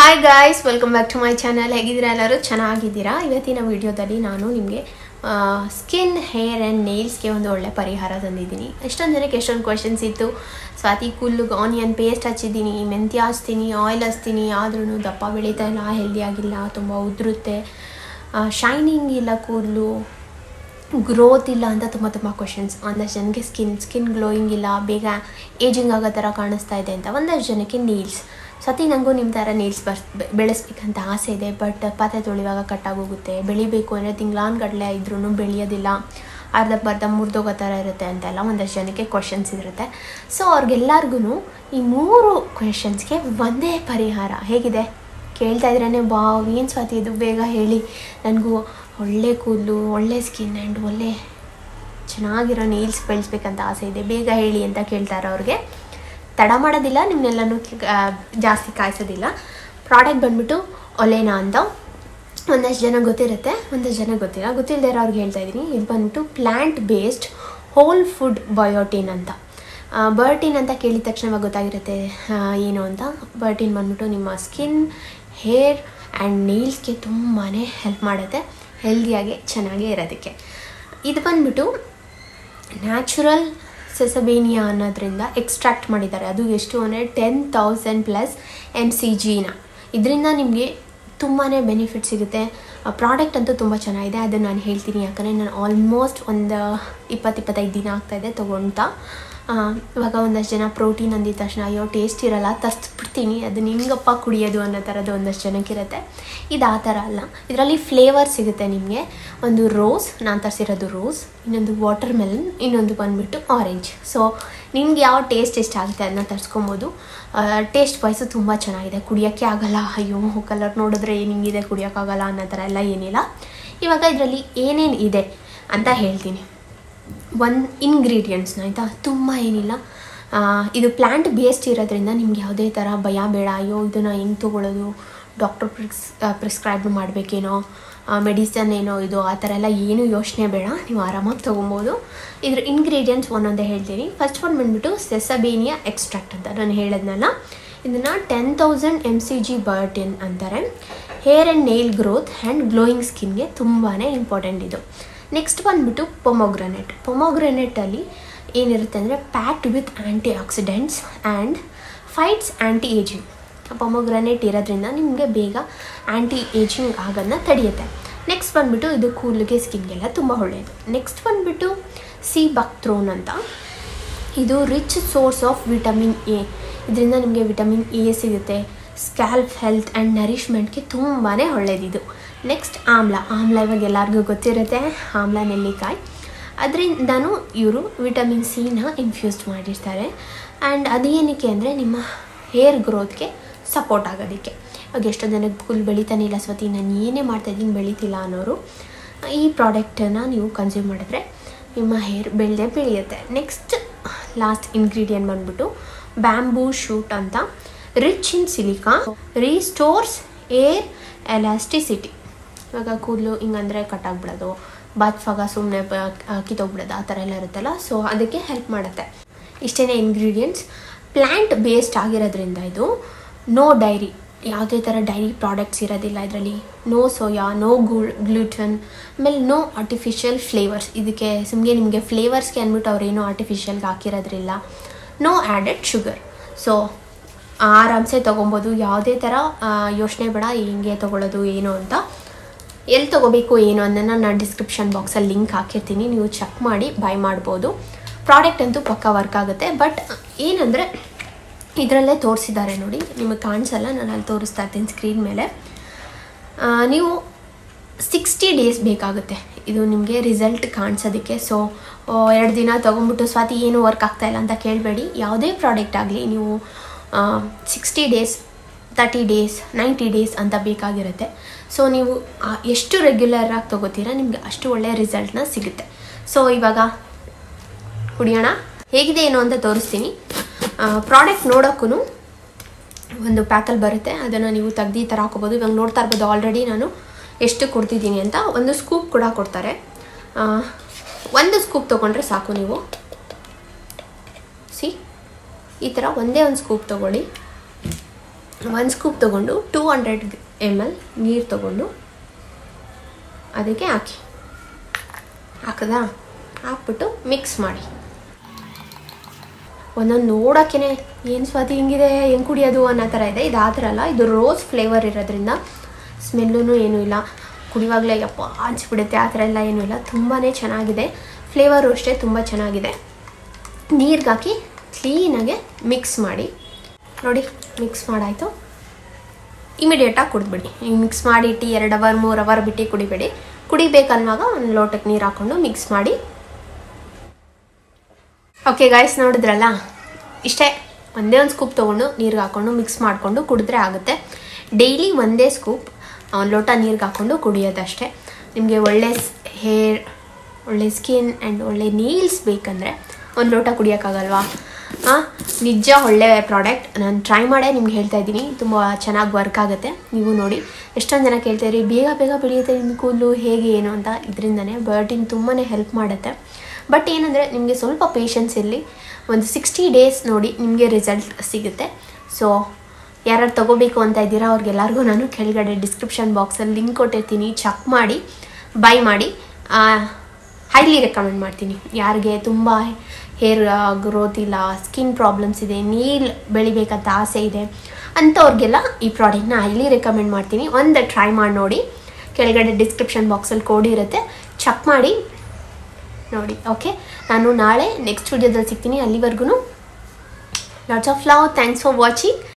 hi guys welcome back to my channel ಹೇಗಿದ್ದೀರಾ ಎಲ್ಲರೂ ಚೆನ್ನಾಗಿದ್ದೀರಾ ಇವತ್ತಿನ ವಿಡಿಯೋದಲ್ಲಿ ನಾನು ನಿಮಗೆ ಸ್ಕಿನ್ ಹೇರ್ ಆ್ಯಂಡ್ ನೇಲ್ಸ್ಗೆ ಒಂದು ಒಳ್ಳೆ ಪರಿಹಾರ ತಂದಿದ್ದೀನಿ ಎಷ್ಟೊಂದು ಜನಕ್ಕೆ ಎಷ್ಟೊಂದು ಕ್ವೆಶನ್ಸ್ ಇತ್ತು ಸ್ವಾತಿ ಕೂಲ್ಗೆ ಆನಿಯನ್ ಪೇಸ್ಟ್ ಹಚ್ಚಿದ್ದೀನಿ ಮೆಂತ್ಯ ಹಚ್ತೀನಿ ಆಯಿಲ್ ಹಚ್ತೀನಿ ಆದ್ರೂ ದಪ್ಪ ಬೆಳೀತಾ ಇಲ್ಲ ಹೆಲ್ದಿ ಆಗಿಲ್ಲ ತುಂಬ ಉದುರುತ್ತೆ ಶೈನಿಂಗ್ ಇಲ್ಲ ಕೂದಲು ಗ್ರೋತ್ ಇಲ್ಲ ಅಂತ ತುಂಬ ತುಂಬ ಕ್ವಶನ್ಸ್ ಒಂದಷ್ಟು ಜನಕ್ಕೆ ಸ್ಕಿನ್ ಸ್ಕಿನ್ ಗ್ಲೋಯಿಂಗ್ ಇಲ್ಲ ಬೇಗ ಏಜಿಂಗ್ ಆಗೋ ಥರ ಕಾಣಿಸ್ತಾ ಇದೆ ಅಂತ ಒಂದಷ್ಟು ಜನಕ್ಕೆ ನೀಲ್ಸ್ ಸತಿ ನನಗೂ ನಿಮ್ಮ ಥರ ನೀಲ್ಸ್ ಬರ್ಸ್ ಬೆ- ಬೆಳೆಸ್ಬೇಕಂತ ಆಸೆ ಇದೆ ಬಟ್ ಪಾತ್ರೆ ತೊಳಿವಾಗ ಕಟ್ಟಾಗೋಗುತ್ತೆ ಬೆಳಿಬೇಕು ಅಂದರೆ ತಿಂಗ್ಳಾನ್ಗಡಲೆ ಇದ್ರೂ ಬೆಳೆಯೋದಿಲ್ಲ ಅರ್ಧ ಬರ್ಧ ಮುರಿದೋಗೋ ಥರ ಇರುತ್ತೆ ಅಂತೆಲ್ಲ ಒಂದಷ್ಟು ಜನಕ್ಕೆ ಕ್ವಶನ್ಸ್ ಇರುತ್ತೆ ಸೊ ಅವ್ರಿಗೆಲ್ಲರಿಗೂ ಈ ಮೂರು ಕ್ವೆಶನ್ಸ್ಗೆ ಒಂದೇ ಪರಿಹಾರ ಹೇಗಿದೆ ಕೇಳ್ತಾ ಇದ್ರೇ ವಾವ್ ಏನು ಸ್ವಾತಿ ಇದು ಬೇಗ ಹೇಳಿ ನನಗೂ ಒಳ್ಳೆ ಕೂದಲು ಒಳ್ಳೆ ಸ್ಕಿನ್ ಆ್ಯಂಡ್ ಒಳ್ಳೆ ಚೆನ್ನಾಗಿರೋ ನೀಲ್ಸ್ ಬೆಳೆಸ್ಬೇಕಂತ ಆಸೆ ಇದೆ ಬೇಗ ಹೇಳಿ ಅಂತ ಕೇಳ್ತಾರೆ ಅವ್ರಿಗೆ ತಡ ಮಾಡೋದಿಲ್ಲ ನಿಮ್ಮನ್ನೆಲ್ಲನೂ ಜಾಸ್ತಿ ಕಾಯಿಸೋದಿಲ್ಲ ಪ್ರಾಡಕ್ಟ್ ಬಂದ್ಬಿಟ್ಟು ಒಲೆನಾ ಅಂತ ಒಂದಷ್ಟು ಜನ ಗೊತ್ತಿರುತ್ತೆ ಒಂದಷ್ಟು ಜನ ಗೊತ್ತಿಲ್ಲ ಗೊತ್ತಿಲ್ಲದೆ ಇರೋರ್ಗೆ ಹೇಳ್ತಾ ಇದ್ದೀನಿ ಇದು ಬಂದ್ಬಿಟ್ಟು plant based whole food biotin ಅಂತ ಬರ್ಟಿನ್ ಅಂತ ಕೇಳಿದ ತಕ್ಷಣ ಇವಾಗ ಗೊತ್ತಾಗಿರುತ್ತೆ ಆ, ಏನು ಅಂತ ಬರ್ಟಿನ್ ಬಂದ್ಬಿಟ್ಟು ನಿಮ್ಮ ಸ್ಕಿನ್ ಹೇರ್ ಆ್ಯಂಡ್ ನೇಲ್ಸ್ಗೆ ತುಂಬಾ ಹೆಲ್ಪ್ ಮಾಡುತ್ತೆ ಹೆಲ್ದಿಯಾಗಿ ಚೆನ್ನಾಗೇ ಇರೋದಕ್ಕೆ ಇದು ಬಂದ್ಬಿಟ್ಟು ನ್ಯಾಚುರಲ್ ಸೆಸಬೇನಿಯಾ ಅನ್ನೋದ್ರಿಂದ ಎಕ್ಸ್ಟ್ರಾಕ್ಟ್ ಮಾಡಿದ್ದಾರೆ ಅದು ಎಷ್ಟು ಅಂದರೆ ten thousand plus M C ಜಿನ ಇದರಿಂದ ನಿಮಗೆ ತುಂಬಾ ಬೆನಿಫಿಟ್ ಸಿಗುತ್ತೆ ಪ್ರಾಡಕ್ಟ್ ಅಂತೂ ತುಂಬ ಚೆನ್ನಾಗಿದೆ ಅದನ್ನು ನಾನು ಹೇಳ್ತೀನಿ ಯಾಕಂದರೆ ನಾನು ಆಲ್ಮೋಸ್ಟ್ ಒಂದು ಇಪ್ಪತ್ತು ಇಪ್ಪತ್ತೈದು ದಿನ ಆಗ್ತಾಯಿದೆ ತೊಗೊಳ್ತಾ ಆ, ಇವಾಗ ಒಂದಷ್ಟು ಜನ ಪ್ರೋಟೀನ್ ಅಂದಿದ ತಕ್ಷಣ ಅಯ್ಯೋ ಟೇಸ್ಟ್ ಇರಲ್ಲ ತರಿಸ್ಬಿಡ್ತೀನಿ ಅದು ನಿಂಗಪ್ಪ ಕುಡಿಯೋದು ಅನ್ನೋ ಥರದ್ದು ಒಂದಷ್ಟು ಜನಕ್ಕಿರುತ್ತೆ ಇದು ಆ ಥರ ಅಲ್ಲ ಇದರಲ್ಲಿ ಫ್ಲೇವರ್ ಸಿಗುತ್ತೆ ನಿಮಗೆ ಒಂದು ರೋಸ್ ನಾನು ತರಿಸಿರೋದು ರೋಸ್ ಇನ್ನೊಂದು ವಾಟರ್ ಮೆಲನ್ ಇನ್ನೊಂದು ಬಂದುಬಿಟ್ಟು ಆರೆಂಜ್ ಸೊ ನಿಮ್ಗೆ ಯಾವ ಟೇಸ್ಟ್ ಇಷ್ಟ ಆಗುತ್ತೆ ಅದನ್ನ ತರಿಸ್ಕೊಬೋದು ಟೇಸ್ಟ್ ವೈಸು ತುಂಬ ಚೆನ್ನಾಗಿದೆ ಕುಡಿಯೋಕ್ಕೆ ಆಗಲ್ಲ ಅಯ್ಯೋ ಕಲರ್ ನೋಡಿದ್ರೆ ಹಿಂಗಿದೆ ಕುಡಿಯೋಕ್ಕಾಗಲ್ಲ ಅನ್ನೋ ಥರ ಎಲ್ಲ ಏನಿಲ್ಲ ಇವಾಗ ಇದರಲ್ಲಿ ಏನೇನು ಇದೆ ಅಂತ ಹೇಳ್ತೀನಿ ಒಂದು ಇಂಗ್ರೀಡಿಯೆಂಟ್ಸ್ನ ಆಯಿತಾ ತುಂಬ ಏನಿಲ್ಲ ಆ, ಇದು ಪ್ಲ್ಯಾಂಟ್ ಬೇಸ್ಡ್ ಇರೋದ್ರಿಂದ ನಿಮ್ಗೆ ಯಾವುದೇ ಥರ ಭಯ ಬೇಡ ಅಯ್ಯೋ ಇದನ್ನು ಹೆಂಗೆ ತೊಗೊಳ್ಳೋದು ಡಾಕ್ಟರ್ ಪ್ರಿಸ್ ಪ್ರಿಸ್ಕ್ರೈಬ್ ಮಾಡಬೇಕೇನೋ ಮೆಡಿಸನ್ ಏನೋ ಇದು ಆ ಥರ ಎಲ್ಲ ಏನೂ ಯೋಚನೆ ಬೇಡ ನೀವು ಆರಾಮಾಗಿ ತೊಗೊಬೋದು ಇದ್ರ ಇಂಗ್ರೀಡಿಯೆಂಟ್ಸ್ ಒಂದೊಂದೇ ಹೇಳ್ತೀನಿ ಫಸ್ಟ್ ಒನ್ ಬಂದುಬಿಟ್ಟು ಸೆಸಬೇನಿಯಾ ಎಕ್ಸ್ಟ್ರಾಕ್ಟ್ ಅಂತ ನಾನು ಹೇಳದ್ನಲ್ಲ ಇದನ್ನು ten thousand M C G biotin ಅಂತಾರೆ hair and nail growth and glowing ಸ್ಕಿನ್ಗೆ ತುಂಬಾ ಇಂಪಾರ್ಟೆಂಟ್ ಇದು ನೆಕ್ಸ್ಟ್ ಬಂದ್ಬಿಟ್ಟು ಪೊಮೊಗ್ರನೆಟ್ ಪೊಮೊಗ್ರನೆಟಲ್ಲಿ ಏನಿರುತ್ತೆ ಅಂದರೆ packed with antioxidants and fights anti ageing pomegranate ಇರೋದ್ರಿಂದ ನಿಮಗೆ ಬೇಗ ಆ್ಯಂಟಿ ಏಜಿಂಗ್ ಆಗೋದನ್ನ ತಡೆಯುತ್ತೆ ನೆಕ್ಸ್ಟ್ ಬಂದ್ಬಿಟ್ಟು ಇದು ಕೂದಲಿಗೆ ಸ್ಕಿನ್ಗೆಲ್ಲ ತುಂಬ ಒಳ್ಳೆಯದು ನೆಕ್ಸ್ಟ್ ಬಂದ್ಬಿಟ್ಟು ಸಿ ಬಕ್ತ್ರೋನ್ ಅಂತ ಇದು rich source of vitamin A ಇದರಿಂದ ನಿಮಗೆ ವಿಟಮಿನ್ ಎ ಸಿಗುತ್ತೆ ಸ್ಕ್ಯಾಲ್ಪ್ ಹೆಲ್ತ್ ಆ್ಯಂಡ್ ನರಿಷ್ಮೆಂಟ್ಗೆ ತುಂಬಾ ಒಳ್ಳೆಯದಿದು ನೆಕ್ಸ್ಟ್ ಆಮ್ಲ ಆಮ್ಲ ಇವಾಗ ಎಲ್ಲರಿಗೂ ಗೊತ್ತಿರುತ್ತೆ ಆಮ್ಲ ನೆಲ್ಲಿಕಾಯಿ ಅದರಿಂದನೂ ಇವರು ವಿಟಮಿನ್ ಸಿನ ಇನ್ಫ್ಯೂಸ್ ಮಾಡಿರ್ತಾರೆ ಆ್ಯಂಡ್ ಅದೇನಕ್ಕೆ ಅಂದರೆ ನಿಮ್ಮ ಹೇರ್ ಗ್ರೋತ್ಗೆ ಸಪೋರ್ಟ್ ಆಗೋದಕ್ಕೆ ಇವಾಗ ಎಷ್ಟೋ ಜನಕ್ಕೆ ಫುಲ್ ಬೆಳಿತಾನೆ ಇಲ್ಲ ಸ್ವತಿ ನಾನು ಏನೇ ಮಾಡ್ತಾಯಿದ್ದೀನಿ ಬೆಳೀತಿಲ್ಲ ಅನ್ನೋರು ಈ ಪ್ರಾಡಕ್ಟನ್ನು ನೀವು ಕನ್ಸ್ಯೂಮ್ ಮಾಡಿದ್ರೆ ನಿಮ್ಮ ಹೇರ್ ಬೆಳೆದೇ ಬೆಳೆಯುತ್ತೆ ನೆಕ್ಸ್ಟ್ ಲಾಸ್ಟ್ ಇಂಗ್ರೀಡಿಯೆಂಟ್ ಬಂದ್ಬಿಟ್ಟು ಬ್ಯಾಂಬೂ ಶೂಟ್ ಅಂತ rich in silica restores hair elasticity ಇವಾಗ ಕೂದಲು ಹಿಂಗಂದರೆ ಕಟ್ಟಾಗ್ಬಿಡೋದು ಬಾತ್ಫಾಗ ಸುಮ್ಮನೆ ಕಿತ್ತೋಗ್ಬಿಡೋದು ಆ ಥರ ಎಲ್ಲ ಇರುತ್ತಲ್ಲ ಸೊ ಅದಕ್ಕೆ ಹೆಲ್ಪ್ ಮಾಡುತ್ತೆ ಇಷ್ಟೇ ಇಂಗ್ರೀಡಿಯೆಂಟ್ಸ್ ಪ್ಲ್ಯಾಂಟ್ ಬೇಸ್ಡ್ ಆಗಿರೋದ್ರಿಂದ ಇದು ನೋ ಡೈರಿ ಯಾವುದೇ ಥರ ಡೈರಿ ಪ್ರಾಡಕ್ಟ್ಸ್ ಇರೋದಿಲ್ಲ ಇದರಲ್ಲಿ ನೋ ಸೋಯಾ ನೋ ಗುಳ್ ಗ್ಲೂಟನ್ ಆಮೇಲೆ ನೋ ಆರ್ಟಿಫಿಷಿಯಲ್ ಫ್ಲೇವರ್ಸ್ ಇದಕ್ಕೆ ಸುಮ್ಮನೆ ನಿಮಗೆ ಫ್ಲೇವರ್ಸ್ಗೆ ಅಂದ್ಬಿಟ್ಟು ಅವ್ರೇನೋ ಆರ್ಟಿಫಿಷಿಯಲ್ಗೆ ಹಾಕಿರೋದ್ರಿಲ್ಲ ನೋ ಆ್ಯಡೆಡ್ ಶುಗರ್ ಸೊ ಆರಾಮ್ಸೆ ತೊಗೊಬೋದು ಯಾವುದೇ ಥರ ಯೋಚನೆ ಬೇಡ ಹೆಂಗೆ ತೊಗೊಳ್ಳೋದು ಏನು ಅಂತ ಎಲ್ಲಿ ತೊಗೋಬೇಕು ಏನು ಅನ್ನೋದನ್ನ ನಾನು ಡಿಸ್ಕ್ರಿಪ್ಷನ್ ಬಾಕ್ಸಲ್ಲಿ ಲಿಂಕ್ ಹಾಕಿರ್ತೀನಿ ನೀವು ಚೆಕ್ ಮಾಡಿ ಬೈ ಮಾಡ್ಬೋದು ಪ್ರಾಡಕ್ಟ್ ಅಂತೂ ಪಕ್ಕ ವರ್ಕ್ ಆಗುತ್ತೆ ಬಟ್ ಏನಂದರೆ ಇದರಲ್ಲೇ ತೋರಿಸಿದ್ದಾರೆ ನೋಡಿ ನಿಮಗೆ ಕಾಣಿಸಲ್ಲ ನಾನು ಅಲ್ಲಿ ತೋರಿಸ್ತಾ ಇರ್ತೀನಿ ಸ್ಕ್ರೀನ್ ಮೇಲೆ ಆ, ನೀವು ಸಿಕ್ಸ್ಟಿ ಡೇಸ್ ಬೇಕಾಗುತ್ತೆ ಇದು ನಿಮಗೆ ರಿಸಲ್ಟ್ ಕಾಣಿಸೋದಕ್ಕೆ ಸೊ ಎರಡು ದಿನ ತೊಗೊಂಬಿಟ್ಟು ಸ್ವಾತಿ ಏನು ವರ್ಕ್ ಆಗ್ತಾಯಿಲ್ಲ ಅಂತ ಕೇಳಬೇಡಿ ಯಾವುದೇ ಪ್ರಾಡಕ್ಟ್ ಆಗಲಿ ನೀವು sixty days thirty days ninety days ಅಂತ ಬೇಕಾಗಿರುತ್ತೆ ಸೊ ನೀವು ಆ, ಎಷ್ಟು ರೆಗ್ಯುಲರ್ ಆಗಿ ತೊಗೋತೀರಾ ನಿಮಗೆ ಅಷ್ಟು ಒಳ್ಳೆಯ ರಿಸಲ್ಟ್ನ ಸಿಗುತ್ತೆ ಸೊ ಇವಾಗ ಕುಡಿಯೋಣ ಹೇಗಿದೆ ಏನು ಅಂತ ತೋರಿಸ್ತೀನಿ ಪ್ರಾಡಕ್ಟ್ ನೋಡೋಕ್ಕೂ ಒಂದು ಪ್ಯಾಕಲ್ಲಿ ಬರುತ್ತೆ ಅದನ್ನು ನೀವು ತೆಗ್ದು ಈ ಥರ ಹಾಕೋಬೋದು ಇವಾಗ ನೋಡ್ತಾ ಇರ್ಬೋದು ಆಲ್ರೆಡಿ ನಾನು ಎಷ್ಟು ಕೊಡ್ತಿದ್ದೀನಿ ಅಂತ ಒಂದು ಸ್ಕೂಪ್ ಕೂಡ ಕೊಡ್ತಾರೆ ಆ, ಒಂದು ಸ್ಕೂಪ್ ತೊಗೊಂಡ್ರೆ ಸಾಕು ನೀವು ಸಿ ಈ ಥರ ಒಂದೇ ಒಂದು ಸ್ಕೂಪ್ ತೊಗೊಳ್ಳಿ ಒಂದು ಸ್ಕೂಪ್ ತೊಗೊಂಡು ಟೂ ಹಂಡ್ರೆಡ್ ಎಮ್ ಎಲ್ ನೀರು ತೊಗೊಂಡು ಅದಕ್ಕೆ ಹಾಕಿ ಹಾಕದಾ ಹಾಕ್ಬಿಟ್ಟು ಮಿಕ್ಸ್ ಮಾಡಿ ಒಂದೊಂದು ನೋಡೋಕ್ಕೇ ಏನು ಸ್ವಾತಿ ಹಿಂಗಿದೆ ಹೆಂಗೆ ಕುಡಿಯೋದು ಅನ್ನೋ ಥರ ಇದೆ ಇದು ಆ ಥರ ಅಲ್ಲ ಇದು ರೋಸ್ ಫ್ಲೇವರ್ ಇರೋದ್ರಿಂದ ಸ್ಮೆಲ್ಲೂ ಏನೂ ಇಲ್ಲ ಕುಡಿಯುವಾಗಲೇ ಯಪ್ಪ ಹಂಚ್ಬಿಡುತ್ತೆ ಆ ಥರ ಎಲ್ಲ ಏನೂ ಇಲ್ಲ ತುಂಬಾ ಚೆನ್ನಾಗಿದೆ ಫ್ಲೇವರು ಅಷ್ಟೇ ತುಂಬ ಚೆನ್ನಾಗಿದೆ ನೀರಿಗೆ ಹಾಕಿ ಕ್ಲೀನಾಗೆ ಮಿಕ್ಸ್ ಮಾಡಿ ನೋಡಿ ಮಿಕ್ಸ್ ಮಾಡಾಯಿತು ಇಮಿಡಿಯೇಟಾಗಿ ಕುಡಿದ್ಬಿಡಿ ಈಗ ಮಿಕ್ಸ್ ಮಾಡಿ ಇಟ್ಟು ಎರಡು ಅವರ್ ಮೂರು ಅವರ್ ಬಿಟ್ಟು ಕುಡಿಬೇಡಿ ಕುಡಿಬೇಕನ್ನುವಾಗ ಒಂದು ಲೋಟಕ್ಕೆ ನೀರು ಹಾಕ್ಕೊಂಡು ಮಿಕ್ಸ್ ಮಾಡಿ ಓಕೆ ಗಾಯ್ಸ್ ನೋಡಿದ್ರಲ್ಲ ಇಷ್ಟೇ ಒಂದೇ ಒಂದು ಸ್ಕೂಪ್ ತೊಗೊಂಡು ನೀರಿಗೆ ಹಾಕ್ಕೊಂಡು ಮಿಕ್ಸ್ ಮಾಡಿಕೊಂಡು ಕುಡಿದ್ರೆ ಆಗುತ್ತೆ ಡೈಲಿ ಒಂದೇ ಸ್ಕೂಪ್ ಒಂದು ಲೋಟ ನೀರಿಗೆ ಹಾಕ್ಕೊಂಡು ಕುಡಿಯೋದಷ್ಟೇ ನಿಮಗೆ ಒಳ್ಳೆ ಹೇರ್ ಒಳ್ಳೆ ಸ್ಕಿನ್ ಆ್ಯಂಡ್ ಒಳ್ಳೆ ನೀಲ್ಸ್ ಬೇಕಂದರೆ ಒಂದು ಲೋಟ ಕುಡಿಯೋಕ್ಕಾಗಲ್ವಾ ಹಾಂ ನಿಜ ಒಳ್ಳೆ ಪ್ರಾಡಕ್ಟ್ ನಾನು ಟ್ರೈ ಮಾಡೇ ನಿಮ್ಗೆ ಹೇಳ್ತಾ ಇದ್ದೀನಿ ತುಂಬ ಚೆನ್ನಾಗಿ ವರ್ಕ್ ಆಗುತ್ತೆ ನೀವು ನೋಡಿ ಎಷ್ಟೊಂದು ಜನ ಕೇಳ್ತಾಯಿರಿ ಬೇಗ ಬೇಗ ಬೆಳೆಯುತ್ತೆ ನಿಮ್ಮ ಕೂದಲು ಹೇಗೆ ಏನು ಅಂತ ಇದರಿಂದನೇ ಬಯೋಟಿನ್ ತುಂಬಾ ಹೆಲ್ಪ್ ಮಾಡುತ್ತೆ ಬಟ್ ಏನಂದರೆ ನಿಮಗೆ ಸ್ವಲ್ಪ ಪೇಷನ್ಸ್ ಇರಲಿ ಒಂದು ಸಿಕ್ಸ್ಟಿ ಡೇಸ್ ನೋಡಿ ನಿಮಗೆ ರಿಸಲ್ಟ್ ಸಿಗುತ್ತೆ ಸೊ ಯಾರ್ಯಾರು ತೊಗೋಬೇಕು ಅಂತ ಇದ್ದೀರಾ ಅವ್ರಿಗೆಲ್ಲರಿಗೂ ನಾನು ಕೆಳಗಡೆ ಡಿಸ್ಕ್ರಿಪ್ಷನ್ ಬಾಕ್ಸಲ್ಲಿ ಲಿಂಕ್ ಕೊಟ್ಟಿರ್ತೀನಿ ಚೆಕ್ ಮಾಡಿ ಬೈ ಮಾಡಿ ಹೈಲಿ ರೆಕಮೆಂಡ್ ಮಾಡ್ತೀನಿ ಯಾರಿಗೆ ತುಂಬ ಹೇರ್ ಗ್ರೋತ್ ಇಲ್ಲ ಸ್ಕಿನ್ ಪ್ರಾಬ್ಲಮ್ಸ್ ಇದೆ ನೀಲ್ ಬೆಳಿಬೇಕಂತ ಆಸೆ ಇದೆ ಅಂಥವ್ರಿಗೆಲ್ಲ ಈ ಪ್ರಾಡಕ್ಟ್ನ ಹೈಲಿ ರೆಕಮೆಂಡ್ ಮಾಡ್ತೀನಿ ಒಂದು ಟ್ರೈ ಮಾಡಿ ನೋಡಿ ಕೆಳಗಡೆ ಡಿಸ್ಕ್ರಿಪ್ಷನ್ ಬಾಕ್ಸಲ್ಲಿ ಕೋಡ್ ಇರುತ್ತೆ ಚೆಕ್ ಮಾಡಿ ನೋಡಿ ಓಕೆ ನಾನು ನಾಳೆ ನೆಕ್ಸ್ಟ್ ವಿಡಿಯೋದಲ್ಲಿ ಸಿಗ್ತೀನಿ ಅಲ್ಲಿವರೆಗೂ lots of love thanks for watching